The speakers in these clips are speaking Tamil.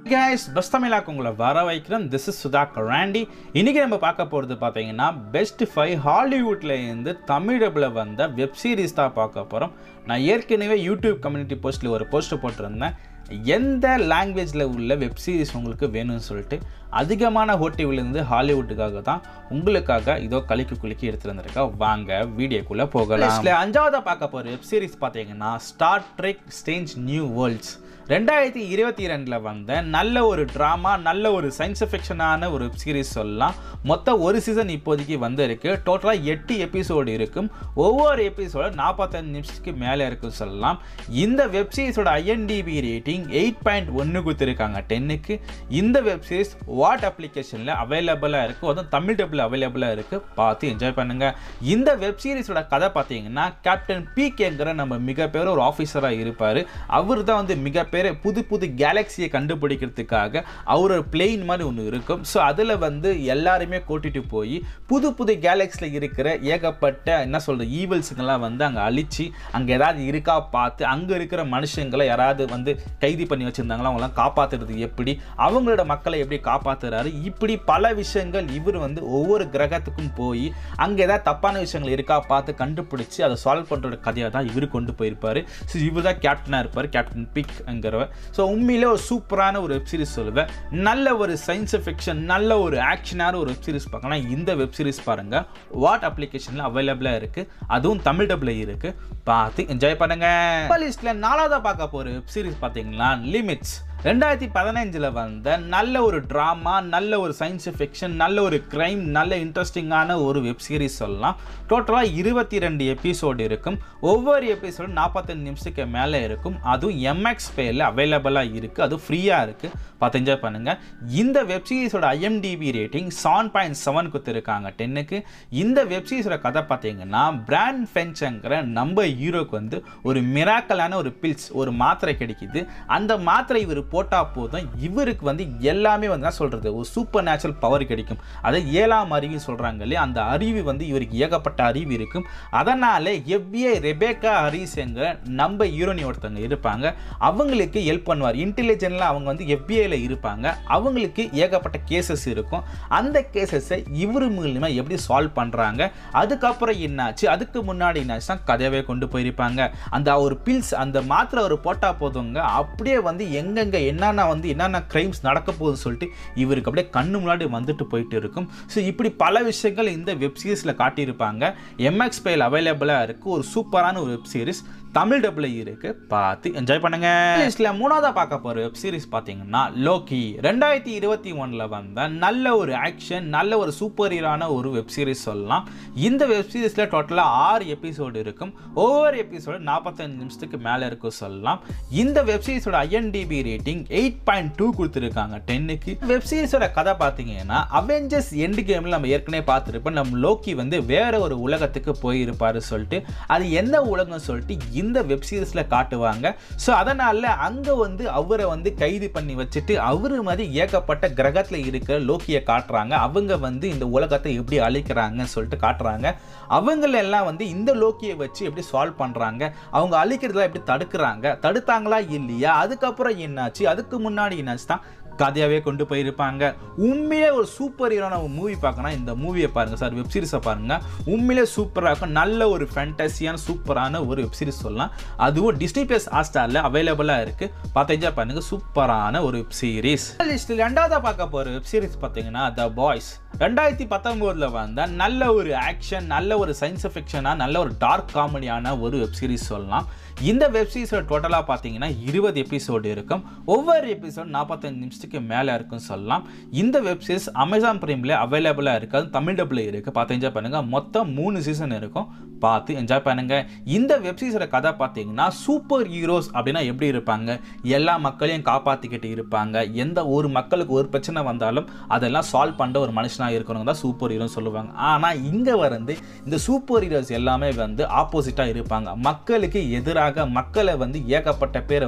கைஸ் பெஸ்ட் தமிழாக்கு உங்களை வர வைக்கிறோம் திஸ் இஸ் சுதாகர் ராண்டி இன்னைக்கு நம்ம பார்க்க போகிறது பார்த்தீங்கன்னா பெஸ்ட் ஃபைவ் ஹாலிவுட்ல இருந்து தமிழ் டப்பில் வந்த வெப் சீரிஸ் தான் பார்க்க போகிறோம் நான் ஏற்கனவே யூடியூப் கம்யூனிட்டி போஸ்ட்டில் ஒரு போஸ்ட் போட்டிருந்தேன் எந்த லாங்குவேஜில் உள்ள வெப் சீரிஸ் உங்களுக்கு வேணும்னு சொல்லிட்டு அதிகமான ஓடிவிலேருந்து ஹாலிவுட்டுக்காக தான் உங்களுக்காக இதோ கலிக்கு குலுக்கி எடுத்துட்டு வந்திருக்கா வாங்க வீடியோக்குள்ளே போகலாம் அஞ்சாவதாக பார்க்க போகிற வெப் சீரிஸ் பார்த்தீங்கன்னா Star Trek Strange New Worlds ரெண்டாயிரத்தி இருபத்தி ரெண்டில் வந்த நல்ல ஒரு ட்ராமா நல்ல ஒரு சயின்ஸ் ஃபிக்ஷனான ஒரு வெப் சீரிஸ் சொல்லலாம் மொத்தம் ஒரு சீசன் இப்போதைக்கு வந்திருக்கு டோட்டலாக எட்டு எபிசோடு இருக்கும் ஒவ்வொரு எபிசோடு நாற்பத்தஞ்சு நிமிஷத்துக்கு மேலே இருக்கும் சொல்லலாம் இந்த வெப் சீரிஸோட ஐஎன்டிபி ரேட்டிங் எயிட் பாயிண்ட் ஒன்று கொடுத்துருக்காங்க டென்னுக்கு இந்த வெப் சீரிஸ் வாட் அப்ளிகேஷனில் அவைலபிளாக இருக்குது அதுவும் தமிழ் டப்பில் அவைலபிளாக இருக்குது பார்த்து என்ஜாய் பண்ணுங்கள் இந்த வெப் சீரிஸோட கதை பார்த்தீங்கன்னா கேப்டன் பிகேங்கிற நம்ம மிகப்பெரிய ஒரு ஆஃபீஸராக இருப்பார் அவர் தான் வந்து மிகப்பெரிய புது புது கேலக்சியை கண்டுபிடிக்கிறதுக்காக அவர் ஒரு பிளெயின் மாதிரி ஒன்று இருக்கும் ஸோ அதில் வந்து எல்லாருமே கூட்டிட்டு போய் புது புது கேலக்ஸியில் இருக்கிற ஏகப்பட்ட என்ன சொல்கிறது ஈவல்ஸுங்கெல்லாம் வந்து அங்கே அழிச்சு அங்கே ஏதாவது இருக்கா பார்த்து அங்கே இருக்கிற மனுஷங்களை யாராவது வந்து கைது பண்ணி வச்சுருந்தாங்களோ அவங்களாம் காப்பாற்றுறது எப்படி அவங்களோட மக்களை எப்படி காப்பாற்றுறாரு இப்படி பல விஷயங்கள் இவர் வந்து ஒவ்வொரு கிரகத்துக்கும் போய் அங்கே ஏதாவது தப்பான விஷயங்கள் இருக்கா பார்த்து கண்டுபிடிச்சு அதை சால்வ் பண்ணுற கதையாக தான் இவர் கொண்டு போயிருப்பார் ஸோ இவர் தான் கேப்டனாக இருப்பார் கேப்டன் பிக்ங்கிறவர் ஸோ உண்மையிலே ஒரு சூப்பரான ஒரு வெப் சீரிஸ் சொல்லுவேன் நல்ல ஒரு சயின்ஸ் ஃபிக்ஷன் நல்ல ஒரு ஆக்ஷனான ஒரு வெப் சீரிஸ் பார்க்கலாம் இந்த வெப் சீரிஸ் பாருங்கள் வாட் அப்ளிகேஷனில் அவைலபிளாக இருக்குது அதுவும் தமிழ் டப்பில் இருக்குது பார்த்து என்ஜாய் பண்ணுங்கள் லிஸ்ட்டில் நாலாவதாக பார்க்க போகிற வெப் சீரிஸ் பார்த்தீங்கன்னா லிமிட்ஸ் ரெண்டாயிரத்தி பதினஞ்சில் வந்த நல்ல ஒரு ட்ராமா நல்ல ஒரு சயின்ஸ் ஃபிக்ஷன் நல்ல ஒரு க்ரைம் நல்ல இன்ட்ரெஸ்டிங்கான ஒரு வெப் சீரிஸ் சொல்லலாம் டோட்டலாக இருபத்தி ரெண்டு எபிசோடு இருக்கும் ஒவ்வொரு எபிசோடும் நாற்பத்தஞ்சு நிமிஷத்துக்கு மேலே இருக்கும் அதுவும் எம்எக்ஸ் பேரில் அவைலபிளாக இருக்குது அதுவும் ஃப்ரீயாக இருக்குது பார்த்து என்ஜாய் பண்ணுங்கள் இந்த வெப் சீரிஸோட IMDb rating seven point seven கொடுத்துருக்காங்க டென்னுக்கு இந்த வெப் சீரிஸோட கதை பார்த்தீங்கன்னா பிராண்ட் ஃபென்ச்சுங்கிற நம்ம ஹீரோக்கு வந்து ஒரு மிராக்கலான ஒரு பில்ஸ் ஒரு மாத்திரை கிடைக்குது அந்த மாத்திரை இவர் போட்டால் போதும் இவருக்கு வந்து எல்லாமே வந்து என்ன சொல்கிறது ஒரு சூப்பர் நேச்சுரல் பவர் கிடைக்கும் அதை ஏழாம் அறிவு சொல்கிறாங்க இல்லையா அந்த அறிவு வந்து இவருக்கு ஏகப்பட்ட அறிவு இருக்கும் அதனால் எவ்விஏ ரெபேக்கா ஹரிஸ்ங்கிற நம்ம ஹீரோனி ஒருத்தவங்க இருப்பாங்க அவங்களுக்கு ஹெல்ப் பண்ணுவார் இன்டெலிஜென்ட்லாம் அவங்க வந்து எஃபிஐயில் இருப்பாங்க அவங்களுக்கு ஏகப்பட்ட கேசஸ் இருக்கும் அந்த கேசஸை இவர் மூலியமாக எப்படி சால்வ் பண்ணுறாங்க அதுக்கப்புறம் என்னாச்சு அதுக்கு முன்னாடி என்னாச்சு தான் கதையவே கொண்டு போயிருப்பாங்க அந்த ஒரு பில்ஸ் அந்த மாத்திரை அவர் போட்டால் போதுங்க அப்படியே வந்து எங்கெங்கே என்னென்ன வந்து என்னென்ன க்ரைம்ஸ் நடக்க போகுதுன்னு சொல்லிட்டு இவருக்கு அப்படியே கண்ணு முன்னாடி வந்துட்டு போயிட்டு இருக்கும் ஸோ இப்படி பல விஷயங்கள் இந்த வெப் சீரிஸில் காட்டியிருப்பாங்க எம்எக்ஸ் பேல் அவைலபிளாக இருக்குது ஒரு சூப்பரான ஒரு வெப் சீரிஸ் தமிழ் டப்பில் இருக்குது பார்த்து என்ஜாய் பண்ணுங்க லிஸ்ட்டில் மூணாவதாக பார்க்க போகிற வெப் சீரிஸ் பார்த்தீங்கன்னா லோக்கி ரெண்டாயிரத்தி இருபத்தி ஒன்றில் வந்த நல்ல ஒரு ஆக்ஷன் நல்ல ஒரு சூப்பர் ஹீரான ஒரு வெப் சீரிஸ் சொல்லலாம் இந்த வெப் சீரிஸில் டோட்டலாக ஆறு எபிசோடு இருக்கும் ஒவ்வொரு எபிசோடு நாற்பத்தஞ்சு நிமிஷத்துக்கு மேலே இருக்கும் சொல்லலாம் இந்த வெப் சீரிஸோட IMDb rating eight point two கொடுத்துருக்காங்க டென்னுக்கு வெப் சீரிஸோட கதை பார்த்தீங்கன்னா அவெஞ்சர்ஸ் எண்டு கேமில் நம்ம ஏற்கனவே பார்த்துருப்போம் நம்ம லோக்கி வந்து வேற ஒரு உலகத்துக்கு போயிருப்பாரு சொல்லிட்டு அது எந்த உலகம் சொல்லிட்டு இந்த வெப் சீரிஸில் காட்டுவாங்க ஸோ அதனால் அங்கே வந்து அவரை வந்து கைது பண்ணி வச்சுட்டு அவர் மாதிரி ஏகப்பட்ட கிரகத்தில் இருக்கிற லோக்கியை காட்டுறாங்க அவங்க வந்து இந்த உலகத்தை எப்படி அழிக்கிறாங்கன்னு சொல்லிட்டு காட்டுறாங்க அவங்களெல்லாம் வந்து இந்த லோக்கியை வச்சு எப்படி சால்வ் பண்ணுறாங்க அவங்க அழிக்கிறதுலாம் எப்படி தடுக்கிறாங்க தடுத்தாங்களா இல்லையா அதுக்கப்புறம் என்னாச்சு அதுக்கு முன்னாடி என்னாச்சு தான் கதையாகவே கொண்டு போயிருப்பாங்க உண்மையிலே ஒரு சூப்பர் ஹீரோன மூவி பார்க்கணும் இந்த மூவியை பாருங்கள் சார் வெப் சீரிஸை பாருங்கள் உண்மையிலே சூப்பராக இருக்கும் நல்ல ஒரு ஃபேண்டசியான சூப்பரான ஒரு வெப் சீரிஸ் சொல்லலாம் அதுவும் டிஸ்னி பிளஸ் ஹாட்ஸ்டாரில் அவைலபிளாக இருக்குது பார்த்து என்ஜாய் பண்ணுங்கள் சூப்பரான ஒரு வெப் சீரிஸ் லிஸ்ட்டில் ரெண்டாவதாக பார்க்க போகிற வெப் சீரிஸ் பார்த்தீங்கன்னா த பாய்ஸ் ரெண்டாயிரத்தி பத்தொம்போதில் வந்த நல்ல ஒரு ஆக்ஷன் நல்ல ஒரு சயின்ஸ் ஃபிக்ஷனாக நல்ல ஒரு டார்க் காமெடியான ஒரு வெப் சீரிஸ் சொல்லலாம் இந்த வெப் சீரிஸோட டோட்டலாக பார்த்தீங்கன்னா இருபது எபிசோடு இருக்கும் ஒவ்வொரு எபிசோட் நாற்பத்தஞ்சு நிமிஷத்துக்கு மேலே இருக்கும் சொல்லலாம் இந்த வெப் சீரிஸ் அமேசான் பிரைமில் அவைலபிளாக இருக்குது அது தமிழ் டப்பில் இருக்குது பார்த்து என்ஜாய் பண்ணுங்கள் மொத்தம் மூணு சீசன் இருக்கும் பார்த்து என்ஜாய் பண்ணுங்கள் இந்த வெப் சீரிஸோட கதை பார்த்தீங்கன்னா சூப்பர் ஹீரோஸ் அப்படின்னா எப்படி இருப்பாங்க எல்லா மக்களையும் காப்பாற்றிக்கிட்டு இருப்பாங்க எந்த ஒரு மக்களுக்கு ஒரு பிரச்சனை வந்தாலும் அதெல்லாம் சால்வ் பண்ணுற ஒரு மனுஷனாக இருக்கணும் தான் சூப்பர் ஹீரோன்னு சொல்லுவாங்க ஆனால் இங்கே வந்து இந்த சூப்பர் ஹீரோஸ் எல்லாமே வந்து ஆப்போசிட்டாக இருப்பாங்க மக்களுக்கு எதிராக மக்களை வந்து ஏகப்பட்ட பேரை வந்து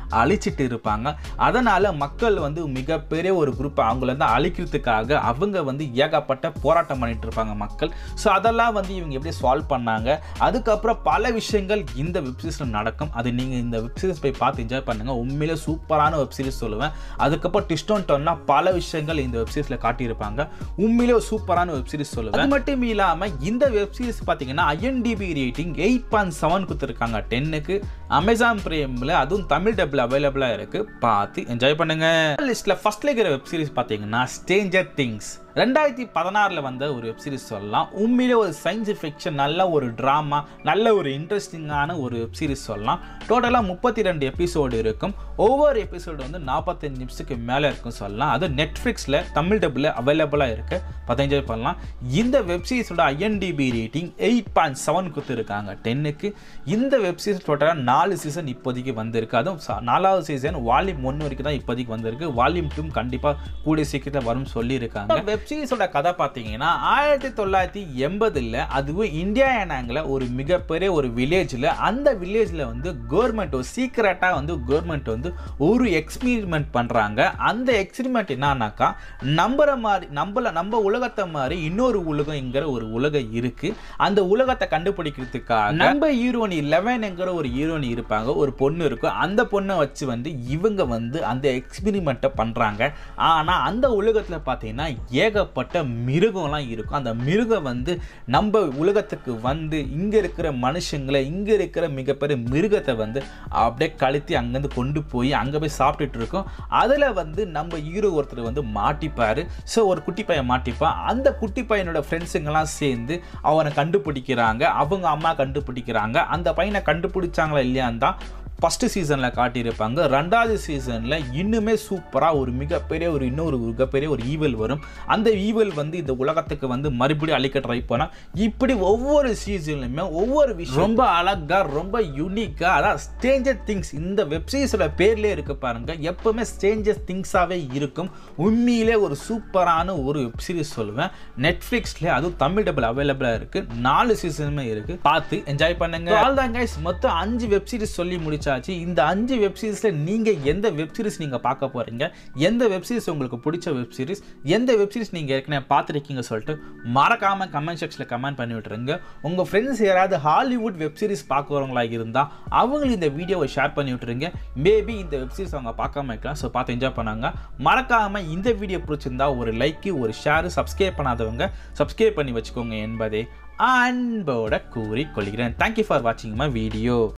அழிச்சிட்டு இருப்பாங்க அதனால் மக்கள் வந்து மிகப்பெரிய ஒரு குரூப் அவங்கள வந்து அழிக்கிறதுக்காக அவங்க வந்து ஏகப்பட்ட போராட்டம் பண்ணிட்டு இருப்பாங்க மக்கள் ஸோ அதெல்லாம் வந்து இவங்க எப்படி சால்வ் பண்ணாங்க அதுக்கப்புறம் பல விஷயங்கள் இந்த வெப்சீரிஸில் நடக்கும் அது நீங்கள் இந்த வெப்சீரிஸ் போய் பார்த்து என்ஜாய் பண்ணுங்கள் உண்மையிலே சூப்பரான வெப்சீரிஸ் சொல்லுவேன் அதுக்கப்புறம் டிஸ்டோன் டோன்னா பல விஷயங்கள் இந்த வெப்சீரிஸில் காட்டியிருப்பாங்க உண்மையிலே ஒரு சூப்பரான வெப்சீரிஸ் சொல்லுவேன் அது மட்டும் இல்லாமல் இந்த வெப்சீரிஸ் பார்த்தீங்கன்னா IMDb rating eight point seven கொடுத்துருக்காங்க டென்னுக்கு அமேசான் பிரேமில் அதுவும் தமிழ் டபுள் அவைலபிளாக இருக்குது பார்த்து என்ஜாய் பண்ணுங்க லிஸ்ட்டில் ஃபர்ஸ்ட்ல இருக்கிற வெப்சீரிஸ் பார்த்தீங்கன்னா ஸ்டேஞ்சர் திங்ஸ் ரெண்டாயிரத்தி பதினாறில் வந்த ஒரு வெப்சீரிஸ் சொல்லலாம் உண்மையிலே ஒரு சயின்ஸ் ஃபிக்ஷன் நல்ல ஒரு ட்ராமா நல்ல ஒரு இன்ட்ரெஸ்டிங்கான ஒரு வெப்சீரிஸ் சொல்லலாம் டோட்டலாக முப்பத்தி ரெண்டு எபிசோடு இருக்கும் ஒவ்வொரு எபிசோடு வந்து நாற்பத்தஞ்சு நிமிஷத்துக்கு மேலே இருக்கும் சொல்லலாம் அது நெட்ஃப்ளிக்ஸில் தமிழ் டபுள் அவைலபிளாக இருக்கு பார்த்து என்ஜாய் பண்ணலாம் இந்த வெப்சீரிஸோட IMDb rating eight point seven கொடுத்துருக்காங்க டென்னுக்கு இந்த வெப்சீரிஸ் டோட்டலாக நாலு சீசன் இப்போதைக்கு வந்திருக்கு அதுவும் ச- நாலாவது சீசன் வால்யூம் ஒன்று வரைக்கும் தான் இப்போதைக்கு வந்திருக்கு வால்யூம் டூ கண்டிப்பாக கூடிய சீக்கிரத்தில் வரும்னு சொல்லியிருக்காங்க வெப்சீரிஸோட கதை பார்த்தீங்கன்னா ஆயிரத்தி தொள்ளாயிரத்தி எண்பதில் அதுவும் இந்தியா எனாங்கில் ஒரு மிகப்பெரிய ஒரு வில்லேஜில் அந்த வில்லேஜில் வந்து கவர்மெண்ட் ஒரு சீக்கிரட்டாக வந்து கவர்மெண்ட் வந்து ஒரு எக்ஸ்பெரிமெண்ட் பண்ணுறாங்க அந்த எக்ஸ்பெரிமெண்ட் என்னன்னாக்கா நம்புற மாதிரி நம்மள நம்ம உலகத்தை மாதிரி இன்னொரு உலகங்கிற ஒரு உலகம் இருக்கு அந்த உலகத்தை கண்டுபிடிக்கிறதுக்காக நம்ம ஹீரோனி லெவன்ங்கிற ஒரு ஹீரோனி இருப்பாங்க ஒரு பொண்ணு இருக்கும் அந்த பொண்ணை வச்சு வந்து இவங்க வந்து அந்த எக்ஸ்பெரிமெண்ட்டை பண்ணுறாங்க ஆனால் அந்த உலகத்தில் பார்த்தீங்கன்னா ஏகப்பட்ட மிருகம்லாம் இருக்கும் அந்த மிருகம் வந்து நம்ம உலகத்துக்கு வந்து இங்கே இருக்கிற மனுஷங்களை இங்கே இருக்கிற மிகப்பெரிய மிருகத்தை வந்து அப்படியே கழுத்தி அங்கேருந்து கொண்டு போய் அங்கே போய் சாப்பிட்டுட்டு இருக்கோம் அதில் வந்து நம்ம ஹீரோ ஒருத்தர் வந்து மாட்டிப்பார் ஸோ ஒரு குட்டி பையன் மாட்டிப்பான் அந்த குட்டி பையனோட ஃப்ரெண்ட்ஸுங்கெல்லாம் சேர்ந்து அவனை கண்டுபிடிக்கிறாங்க அவங்க அம்மா கண்டுபிடிக்கிறாங்க அந்த பையனை கண்டுபிடிச்சாங்களா இல்லையான்னு தான் ஃபஸ்ட்டு சீசனில் காட்டியிருப்பாங்க ரெண்டாவது சீசனில் இன்னுமே சூப்பராக ஒரு மிகப்பெரிய ஒரு இன்னொரு மிகப்பெரிய ஒரு ஈவல் வரும் அந்த ஈவல் வந்து இந்த உலகத்துக்கு வந்து மறுபடியும் அழிக்க ட்ரை பண்ணால் இப்படி ஒவ்வொரு சீசன்லையுமே ஒவ்வொரு விஷயம் ரொம்ப அழகாக ரொம்ப யூனிக்காக அதான் ஸ்டேஞ்சர் திங்ஸ் இந்த வெப்சீரிஸோட பேர்லேயே இருக்கு பாருங்க எப்பவுமே ஸ்டேஞ்சர் திங்ஸாகவே இருக்கும் உண்மையிலே ஒரு சூப்பரான ஒரு வெப்சீரிஸ் சொல்லுவேன் நெட்ஃப்ளிக்ஸ்லேயே அதுவும் தமிழ் டபுள் அவைலபிளாக இருக்குது நாலு சீசனுமே இருக்குது பார்த்து என்ஜாய் பண்ணுங்க ஆல் தான் கைஸ் மொத்தம் அஞ்சு வெப்சீரிஸ் சொல்லி முடிச்சாச்சு இந்த அஞ்சு வெப்சீரிஸில் நீங்கள் எந்த வெப்சீரிஸ் நீங்கள் பார்க்க போகிறீங்க எந்த வெப்சீரிஸ் உங்களுக்கு பிடிச்ச வெப்சீரிஸ் எந்த வெப்சீரிஸ் நீங்கள் ஏற்கனவே பார்த்துருக்கீங்க சொல்லிட்டு மறக்காமல் கமெண்ட் செக்ஷனில் கமெண்ட் பண்ணி விட்டுருங்க உங்கள் ஃப்ரெண்ட்ஸ் யாராவது ஹாலிவுட் வெப்சீரிஸ் பார்க்குறவங்களா இருந்தால் அவங்களுக்கு இந்த வீடியோவை ஷேர் பண்ணி விட்டுருங்க மேபி இந்த வெப்சீரிஸ் அவங்க பார்க்காம இருக்கலாம் ஸோ பார்த்து என்ஜாய் பண்ணாங்க மறக்காமல் இந்த வீடியோ பிடிச்சிருந்தா ஒரு லைக்கு ஒரு ஷேரு சப்ஸ்கிரைப் பண்ணாதவங்க சப்ஸ்கிரைப் பண்ணி வச்சுக்கோங்க என்பதை அன்போட கூறிக்கொள்கிறேன் தேங்க்யூ ஃபார் வாட்சிங் மை வீடியோ